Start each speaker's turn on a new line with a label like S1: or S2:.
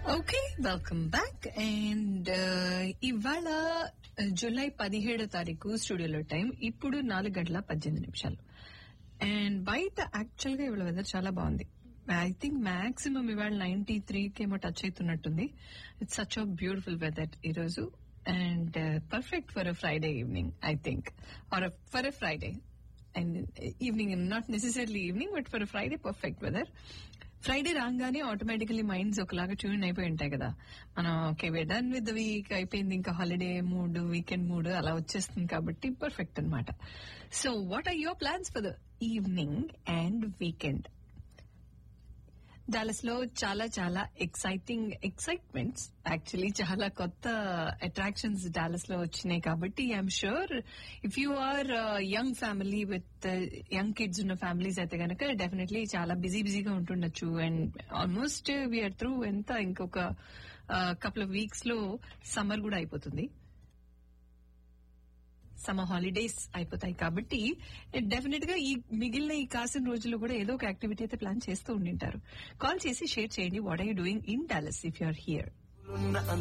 S1: okay welcome back and ఇవాళ July పదిహేడో తారీఖు స్టూడియోలో టైం ఇప్పుడు నాలుగు గంటల పద్దెనిమిది నిమిషాలు అండ్ బయట యాక్చువల్ గా ఇవాళ వెదర్ చాలా బాగుంది ఐ థింక్ మాక్సిమం ఇవాళ నైన్టీ త్రీకి ఏమో టచ్ అవుతున్నట్టుంది it's such a beautiful weather ఈరోజు and perfect for a Friday evening I think or for a Friday and evening not necessary evening but for Friday perfect weather Friday రాగానే automatically minds ఒకలాగా tune అయిపోయి ఉంటాయి కదా మనం okay we done with the week అయిపోయింది ఇంకా holiday mood weekend mood అలా వచ్చేస్తుంది కాబట్టి పర్ఫెక్ట్ అనమాట so what are your plans for the evening and weekend Dallas లో చాలా చాలా ఎక్సైటింగ్ ఎక్సైట్మెంట్స్ యాక్చువల్లీ చాలా కొత్త అట్రాక్షన్స్ డాలస్ లో వచ్చినాయి కాబట్టి I'm sure if you are young family with young kids ఉన్న ఫ్యామిలీస్ అయితే కనుక డెఫినెట్లీ చాలా బిజీ బిజీగా ఉంటుండొచ్చు అండ్ ఆల్మోస్ట్ వీఆర్ త్రూ ఎంత ఇంకొక కపుల్ ఆఫ్ వీక్స్ లో సమ్మర్ కూడా అయిపోతుంది సమ్మర్ హాలిడేస్ అయిపోతాయి కాబట్టి డెఫినెట్ గా ఈ మిగిలిన ఈ కాసిన రోజుల్లో కూడా ఏదో ఒక యాక్టివిటీ అయితే ప్లాన్ చేస్తూ ఉండింటారు కాల్ చేసి షేర్ చేయండి what are you doing in Dallas if you are here